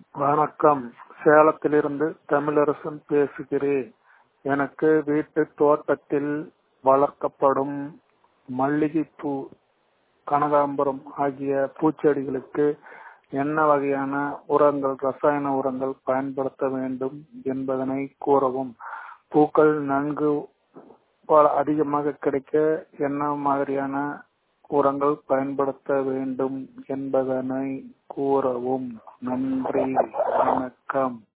வணக்கம் சேலத்திலிருந்து தமிழரசன் பேசுகிறேன் எனக்கு வீட்டு தோட்டத்தில் வளர்க்கப்படும் மல்லிகைப்பூ கனகாம்பரம் ஆகிய பூச்செடிகளுக்கு என்ன வகையான உரங்கள் ரசாயன உரங்கள் பயன்படுத்த வேண்டும் என்பதனை கூறவும் பூக்கள் நன்கு அதிகமாக கிடைக்க என்ன மாதிரியான உரங்கள் பயன்படுத்த வேண்டும் என்பதனை கூறவும் நன்றி வணக்கம்